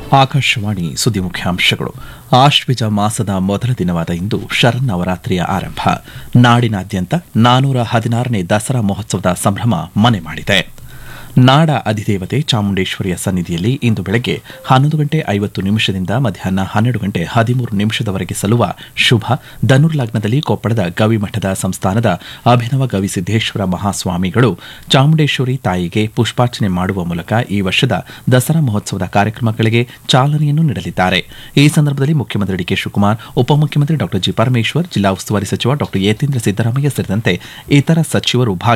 ಆಕಾಶವಾಣಿ ಸುದ್ದಿ ಮುಖ್ಯಾಂಶಗಳು ಆಶ್ವಿಜ ಮಾಸದ ಮೊದಲ ದಿನವಾದ ಇಂದು ಶರನ್ನವರಾತ್ರಿಯ ಆರಂಭ ನಾಡಿನಾದ್ಯಂತ ನಾನೂರ ಹದಿನಾರನೇ ದಸರಾ ಮಹೋತ್ಸವದ ಸಂಭ್ರಮ ಮನೆ ಮಾಡಿದೆ ನಾಡ ಅಧಿದೇವತೆ ಚಾಮುಂಡೇಶ್ವರಿಯ ಸನ್ನಿಧಿಯಲ್ಲಿ ಇಂದು ಬೆಳಗ್ಗೆ ಹನ್ನೊಂದು ಗಂಟೆ ಐವತ್ತು ನಿಮಿಷದಿಂದ ಮಧ್ಯಾಹ್ನ ಹನ್ನೆರಡು ಗಂಟೆ ಹದಿಮೂರು ನಿಮಿಷದವರೆಗೆ ಸಲ್ಲುವ ಶುಭ ಧನುರ್ಲಗ್ನದಲ್ಲಿ ಕೊಪ್ಪಳದ ಗವಿಮಠದ ಸಂಸ್ಥಾನದ ಅಭಿನವ ಗವಿಸಿದ್ದೇಶ್ವರ ಮಹಾಸ್ವಾಮಿಗಳು ಚಾಮುಂಡೇಶ್ವರಿ ತಾಯಿಗೆ ಪುಷ್ಪಾರ್ಚನೆ ಮಾಡುವ ಮೂಲಕ ಈ ವರ್ಷದ ದಸರಾ ಮಹೋತ್ಸವದ ಕಾರ್ಯಕ್ರಮಗಳಿಗೆ ಚಾಲನೆಯನ್ನು ನೀಡಲಿದ್ದಾರೆ ಈ ಸಂದರ್ಭದಲ್ಲಿ ಮುಖ್ಯಮಂತ್ರಿ ಡಿಕೆ ಶಿವಕುಮಾರ್ ಉಪಮುಖ್ಯಮಂತ್ರಿ ಡಾ ಜಿ ಪರಮೇಶ್ವರ್ ಜಿಲ್ಲಾ ಉಸ್ತುವಾರಿ ಸಚಿವ ಡಾ ಯತೀಂದ್ರ ಸಿದ್ದರಾಮಯ್ಯ ಸೇರಿದಂತೆ ಇತರ ಸಚಿವರು ಭಾಗವಹಿಸಲಿದ್ದಾರೆ